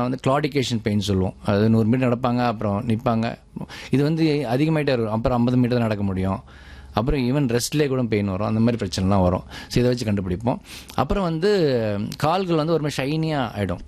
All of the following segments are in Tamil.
வந்து கிளாடிகேஷன் பெயின் சொல்லுவோம் அது நூறு மீட்டர் நடப்பாங்க அப்புறம் நிற்பாங்க இது வந்து அதிகமாயிட்டே இருக்கும் அப்புறம் ஐம்பது மீட்டர் தான் நடக்க முடியும் அப்புறம் ஈவன் ரெஸ்ட்லேயே கூட பெயின் வரும் அந்த மாதிரி பிரச்சனைலாம் வரும் ஸோ இதை வச்சு கண்டுபிடிப்போம் அப்புறம் வந்து கால்கள் வந்து ஒரு மாதிரி ஷைனியாக ஆகிடும்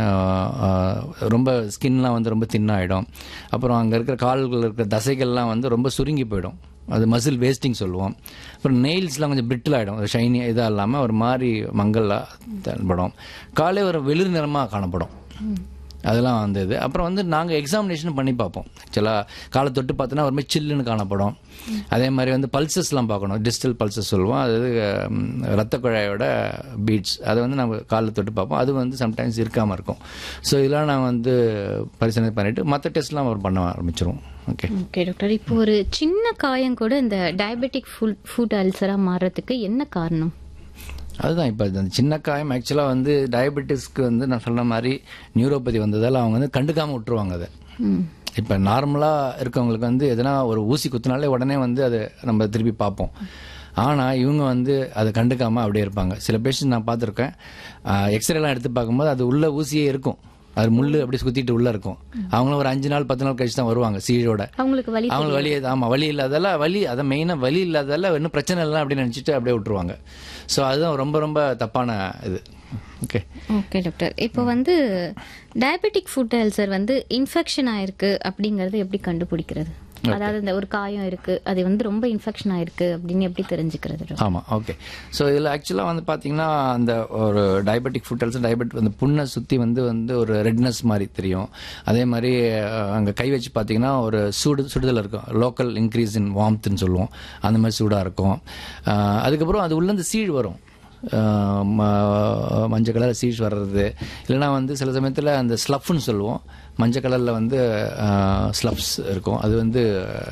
ரொம்ப ஸ்கின்லாம் வந்து ரொம்ப தின்னாகிடும் அப்புறம் அங்கே இருக்கிற கால்கள் இருக்கிற தசைகள்லாம் வந்து ரொம்ப சுருங்கி போயிடும் அது மசில் வேஸ்டிங் சொல்லுவோம் அப்புறம் நெயில்ஸ்லாம் கொஞ்சம் பிரிட்டில் ஆகிடும் ஷைனி இதாக இல்லாமல் ஒரு மாதிரி மங்கலாக தென்படும் காலை ஒரு வெளிர் நிறமாக காணப்படும் அதெல்லாம் வந்து இது அப்புறம் வந்து நாங்கள் எக்ஸாமினேஷன் பண்ணி பார்ப்போம் ஆக்சுவலாக காலை தொட்டு பார்த்தோன்னா ஒரு மாதிரி சில்லுன்னு காணப்படும் அதே மாதிரி வந்து பல்சஸ்லாம் பார்க்கணும் டிஜிட்டல் பல்சஸ் சொல்லுவோம் அது ம், ரத்த குழாயோட பீட்ஸ் அதை வந்து நம்ம காலில் தொட்டு பார்ப்போம் அது வந்து சம்டைம்ஸ் இருக்காமல் இருக்கும் ஸோ இதெல்லாம் நாங்கள் வந்து பரிசோதனை பண்ணிவிட்டு மற்ற டெஸ்ட்லாம் அவர் பண்ண ஆரம்பிச்சிருவோம் ஓகே ஓகே டாக்டர் இப்போ ஒரு சின்ன காயம் கூட இந்த டயபெட்டிக் ஃபுட் ஃபுட் அல்சரா மாறுறதுக்கு என்ன காரணம் அதுதான் இப்போ அந்த சின்ன காயம் ஆக்சுவலாக வந்து டயபெட்டிஸ்க்கு வந்து நான் சொன்ன மாதிரி நியூரோபதி வந்ததால் அவங்க வந்து கண்டுக்காமல் விட்டுருவாங்க அதை ம் இப்போ நார்மலாக இருக்கவங்களுக்கு வந்து எதனா ஒரு ஊசி குத்துனாலே உடனே வந்து அதை நம்ம திருப்பி பார்ப்போம் ஆனால் இவங்க வந்து அதை கண்டுக்காமல் அப்படியே இருப்பாங்க சில பேஷண்ட் நான் பார்த்துருக்கேன் எக்ஸ்ரேலாம் எடுத்து பார்க்கும்போது அது உள்ள ஊசியே இருக்கும் அது முள் அப்படியே சுற்றிட்டு உள்ளே இருக்கும் அவங்களும் ஒரு அஞ்சு நாள் பத்து நாள் கழிச்சு தான் வருவாங்க சீழோட அவங்களுக்கு வலி அவங்களுக்கு வலி ஆமாம் வலி இல்லாதால வலி அதை மெயினாக வலி இல்லாதால இன்னும் பிரச்சனை இல்லை அப்படின்னு நினச்சிட்டு அப்படியே விட்டுருவாங்க ஸோ அதுதான் ரொம்ப ரொம்ப தப்பான இது ஓகே ஓகே டாக்டர் இப்போ வந்து டயபெட்டிக் ஃபுட் அல்சர் வந்து இன்ஃபெக்ஷன் ஆயிருக்கு அப்படிங்கறது எப்படி கண்டுபிடிக்கிறது அதாவது இந்த ஒரு காயம் இருக்கு அது வந்து ரொம்ப இன்ஃபெக்ஷன் ஆயிருக்கு அப்படின்னு எப்படி தெரிஞ்சுக்கிறது doctor? ஆமாம் ஓகே ஸோ இதில் ஆக்சுவலாக வந்து பார்த்தீங்கன்னா அந்த ஒரு டயபெட்டிக் ஃபுட் அல்சர் டயபெட் அந்த புண்ணை சுற்றி வந்து வந்து ஒரு ரெட்னஸ் மாதிரி தெரியும் அதே மாதிரி அங்கே கை வச்சு பார்த்தீங்கன்னா ஒரு சுடு சுடுதல் இருக்கும் லோக்கல் இன்க்ரீஸ் இன் வார்ம்த்னு சொல்லுவோம் அந்த மாதிரி சூடாக இருக்கும் அஹ் அதுக்கப்புறம் அது உள்ள இந்த சீழ் வரும் அஹ் ம- மஞ்சள் கலர் சீஷ் வர்றது இல்லைனா வந்து சில சமயத்தில் அந்த ஸ்லஃப்னு சொல்லுவோம் மஞ்சள் கலரில் வந்து ஸ்லப்ஸ் இருக்கும் அது வந்து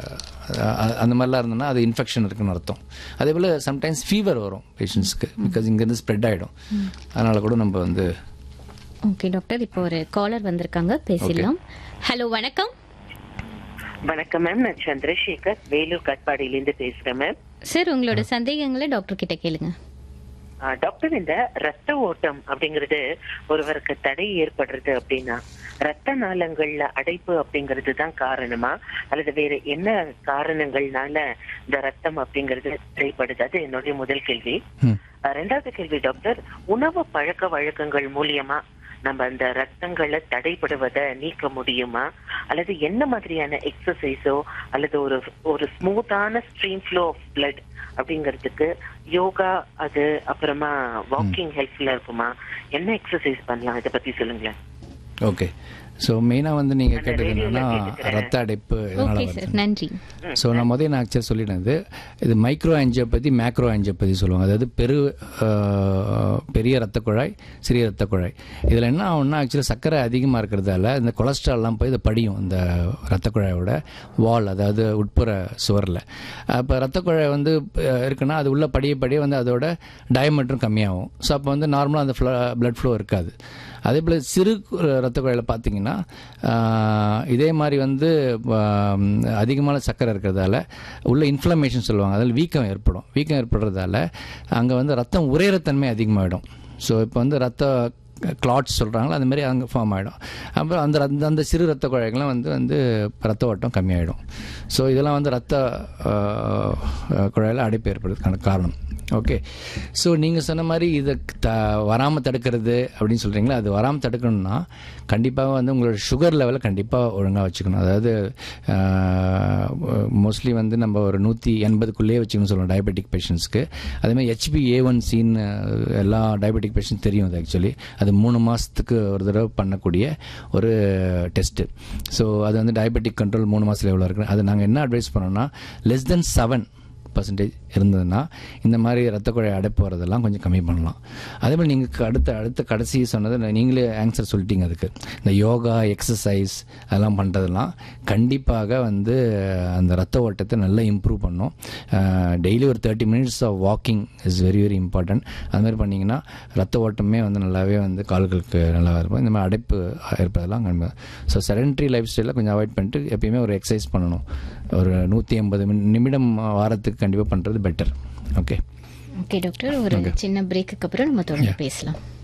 அஹ், அந்த மாதிரிலாம் இருந்ததுன்னா அது இன்ஃபெக்ஷன் இருக்குன்னு அர்த்தம் அதே போல் சம்டைம்ஸ் ஃபீவர் வரும் பேஷண்ட்ஸ்க்கு பிகாஸ் இங்கேருந்து ஸ்ப்ரெட் ஆகிடும் அதனால் கூட நம்ம வந்து ஓகே டாக்டர் இப்போ ஒரு காலர் வந்திருக்காங்க பேசிடலாம் ஹலோ வணக்கம் வணக்கம் மேம் நான் சந்திரசேகர் வேலூர் கட்பாடியிலிருந்து பேசுறேன் மேம் சார் உங்களோட சந்தேகங்களை டாக்டர் கிட்ட கேளுங்க ஆ, டாக்டர் இந்த ரத்த ஓட்டம் அப்படிங்கிறது ஒருவருக்கு தடை ஏற்படுறது அப்படின்னா ரத்த நாளங்கள்ல அடைப்பு அப்படிங்கிறது தான் காரணமா அல்லது வேற என்ன காரணங்கள்னால இந்த ரத்தம் அப்படிங்கிறது தடைப்படுது அது என்னுடைய முதல் கேள்வி ம். ஆ, ரெண்டாவது கேள்வி டாக்டர் உணவு பழக்க வழக்கங்கள் மூலியமா நம்ம அந்த ரத்தங்களை தடைப்படுவதை நீக்க முடியுமா அல்லது என்ன மாதிரியான எக்ஸசைஸோ அல்லது ஒரு ஒரு ஸ்மூத்தான ஸ்ட்ரீம் ஃப்ளோ ஆஃப் பிளட் அப்படிங்கிறதுக்கு யோகா அது அப்புறமா வாக்கிங் ஹெல்ப்ஃபுல்லா இருக்குமா என்ன எக்ஸசைஸ் பண்ணலாம் இதை பத்தி சொல்லுங்களேன் ஓகே ஸோ மெயினாக வந்து நீங்கள் கேட்டது ரேடியோல என்னன்னா கேட்டுக்கிறேன். ரத்த அடைப்பு இதனால் ஓகே வருது சார் நன்றி ஸோ நான் முதல்ல நான் ஆக்சுவலாக சொல்லிடுறது இது மைக்ரோ ஆஞ்சியோபதி மேக்ரோ ஆஞ்சியோபதி சொல்லுவாங்க அதாவது பெரு அஹ், பெரிய ரத்த குழாய் சிறிய ரத்த குழாய் இதில் என்ன ஆகும்னா ஆக்சுவலாக சர்க்கரை அதிகமாக இருக்கிறதால இந்த கொலஸ்ட்ரால்லாம் போய் இதை படியும் இந்த ரத்த குழாயோட வால் அதாவது உட்புற சுவரில் அப்போ ரத்த குழாய் வந்து அஹ், இருக்குன்னா அது உள்ள படிய படிய வந்து அதோட டயமீட்டரும் கம்மியாகும் ஸோ அப்போ வந்து நார்மலாக அந்த ஃப்ளோ பிளட் ஃப்ளோ இருக்காது அதே போல் சிறு ரத்த குழாயில் பார்த்தீங்கன்னா ஆஹ், இதே மாதிரி வந்து ஆஹ், அதிகமான சர்க்கரை இருக்கிறதால உள்ள இன்ஃப்ளமேஷன் சொல்லுவாங்க அதில் வீக்கம் ஏற்படும் வீக்கம் ஏற்படுறதால அங்கே வந்து ரத்தம் உறையிறத்தன்மை அதிகமாகிடும் ஸோ இப்போ வந்து ரத்த கிளாட்ஸ் சொல்கிறாங்களோ அந்த மாதிரி அங்கே ஃபார்ம் ஆகிடும் அப்புறம் அந்த ரத்த அந்த சிறு ரத்த குழாய்கள்லாம் வந்து வந்து ரத்த ஓட்டம் கம்மியாயிடும் ஸோ இதெல்லாம் வந்து ரத்த குழாயில் அடைப்பு ஏற்படுறதுக்கான காரணம் ஓகே ஸோ நீங்கள் சொன்ன மாதிரி இதை த வராமல் தடுக்கிறது அப்படின்னு சொல்கிறீங்களா அது வராமல் தடுக்கணும்னா கண்டிப்பாக வந்து உங்களோட சுகர் லெவலை கண்டிப்பாக ஒழுங்காக வச்சுக்கணும் அதாவது மோஸ்ட்லி வந்து நம்ம ஒரு நூற்றி எண்பதுக்குள்ளேயே வச்சுக்கணும்னு சொல்லுவோம் டயபெட்டிக் பேஷண்ட்ஸ்க்கு அதேமாதிரி ஹெச்பி ஏ ஒன் சின்னு எல்லா டயபெட்டிக் பேஷண்ட் தெரியும் அது ஆக்சுவலி அது மூணு மாதத்துக்கு ஒரு தடவை பண்ணக்கூடிய ஒரு டெஸ்ட்டு ஸோ அது வந்து டயபெட்டிக் கண்ட்ரோல் மூணு மாதத்தில் எவ்வளோ இருக்குது அது நாங்கள் என்ன அட்வைஸ் பண்ணோம்னா லெஸ் தென் செவன் பர்சன்டேஜ் இருந்ததுன்னா இந்த மாதிரி ரத்த குழாய் அடைப்பு வரதெல்லாம் கொஞ்சம் கம்மி பண்ணலாம் அதே மாதிரி நீங்கள் அடுத்த அடுத்த கடைசி சொன்னது நான் நீங்களே ஆன்சர் சொல்லிட்டீங்க அதுக்கு இந்த யோகா எக்ஸசைஸ் அதெல்லாம் பண்ணுறதெல்லாம் கண்டிப்பாக வந்து அந்த ரத்த ஓட்டத்தை நல்லா இம்ப்ரூவ் பண்ணும் டெய்லி ஒரு thirty minutes of walking is very very important அது மாதிரி பண்ணிங்கன்னா ரத்த ஓட்டமே வந்து நல்லாவே வந்து கால்களுக்கு நல்லா இருக்கும் இந்த மாதிரி அடைப்பு ஏற்பதெல்லாம் கண்டிப்பாக ஸோ செடன்ட்ரி லைஃப் ஸ்டைலில் கொஞ்சம் அவாய்ட் பண்ணிட்டு எப்பயுமே ஒரு எக்ஸசைஸ் பண்ணணும் ஒரு நூற்றி எண்பது நிமிடம் வாரத்துக்கு கண்டிப்பாக பண்ணுறது பெட்டர் ஓகே ஓகே டாக்டர் ஒரு சின்ன பிரேக்குக்கு அப்புறம் நம்ம தொடர்ந்து பேசலாம்